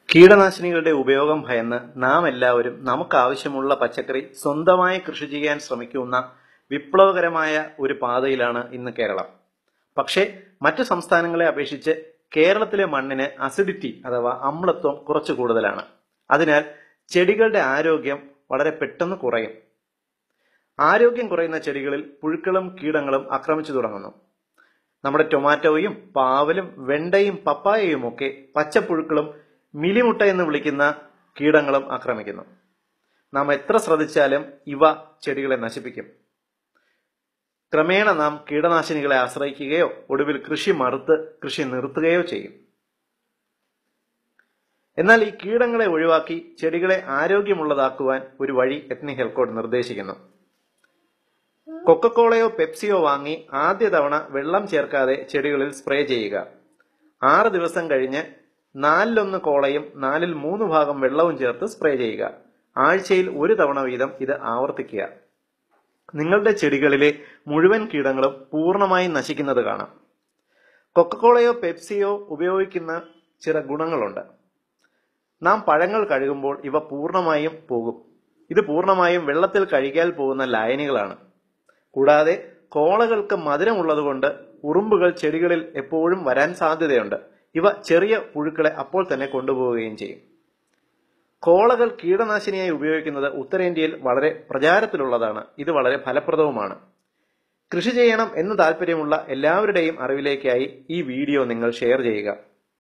കീടനാശിനികളുടെ ഉപയോഗം ഭയന്ന് നാം എല്ലാവരും നമുക്കാവശ്യമുള്ള പച്ചക്കറി സ്വന്തമായി കൃഷി ചെയ്യാൻ ശ്രമിക്കുന്ന വിപ്ലവകരമായ ഒരു പാതയിലാണ് ഇന്ന് കേരളം പക്ഷേ മറ്റു സംസ്ഥാനങ്ങളെ അപേക്ഷിച്ച് കേരളത്തിലെ മണ്ണിന് അസിഡിറ്റി അഥവാ അമ്ലത്വം കുറച്ച് കൂടുതലാണ് അതിനാൽ ചെടികളുടെ ആരോഗ്യം വളരെ പെട്ടെന്ന് കുറയും ആരോഗ്യം കുറയുന്ന ചെടികളിൽ പുഴുക്കളും കീടങ്ങളും ആക്രമിച്ചു തുടങ്ങുന്നു നമ്മുടെ ടൊമാറ്റോയും പാവലും വെണ്ടയും പപ്പായയും ഒക്കെ പച്ചപ്പുഴുക്കളും മിലിമുട്ട എന്ന് വിളിക്കുന്ന കീടങ്ങളും ആക്രമിക്കുന്നു നാം എത്ര ശ്രദ്ധിച്ചാലും ഇവ ചെടികളെ നശിപ്പിക്കും ക്രമേണ നാം കീടനാശിനികളെ ആശ്രയിക്കുകയോ ഒടുവിൽ കൃഷി മറുത്ത് കൃഷി നിർത്തുകയോ ചെയ്യും എന്നാൽ ഈ കീടങ്ങളെ ഒഴിവാക്കി ചെടികളെ ആരോഗ്യമുള്ളതാക്കുവാൻ ഒരു വഴി എത്നി ഹെൽക്കോഡ് നിർദ്ദേശിക്കുന്നു കൊക്കക്കോളയോ പെപ്സിയോ വാങ്ങി ആദ്യ തവണ വെള്ളം ചേർക്കാതെ ചെടികളിൽ സ്പ്രേ ചെയ്യുക ആറ് ദിവസം കഴിഞ്ഞ് നാലിലൊന്ന് കോളയും നാലിൽ മൂന്ന് ഭാഗം വെള്ളവും ചേർത്ത് സ്പ്രേ ചെയ്യുക ആഴ്ചയിൽ ഒരു തവണ വീതം ഇത് ആവർത്തിക്കുക നിങ്ങളുടെ ചെടികളിലെ മുഴുവൻ കീടങ്ങളും പൂർണ്ണമായും നശിക്കുന്നത് കാണാം കൊക്കക്കോളയോ പെപ്സിയോ ഉപയോഗിക്കുന്ന ചില ഗുണങ്ങളുണ്ട് നാം പഴങ്ങൾ കഴുകുമ്പോൾ ഇവ പൂർണ്ണമായും പോകും ഇത് പൂർണ്ണമായും വെള്ളത്തിൽ കഴുകിയാൽ പോകുന്ന ലായനികളാണ് കൂടാതെ കോളകൾക്ക് മധുരമുള്ളതുകൊണ്ട് ഉറുമ്പുകൾ ചെടികളിൽ എപ്പോഴും വരാൻ സാധ്യതയുണ്ട് ഇവ ചെറിയ പുഴുക്കളെ അപ്പോൾ തന്നെ കൊണ്ടുപോവുകയും ചെയ്യും കോളകൾ കീടനാശിനിയായി ഉപയോഗിക്കുന്നത് ഉത്തരേന്ത്യയിൽ വളരെ പ്രചാരത്തിലുള്ളതാണ് ഇത് വളരെ ഫലപ്രദവുമാണ് കൃഷി ചെയ്യണം എന്ന് താല്പര്യമുള്ള എല്ലാവരുടെയും അറിവിലേക്കായി ഈ വീഡിയോ നിങ്ങൾ ഷെയർ ചെയ്യുക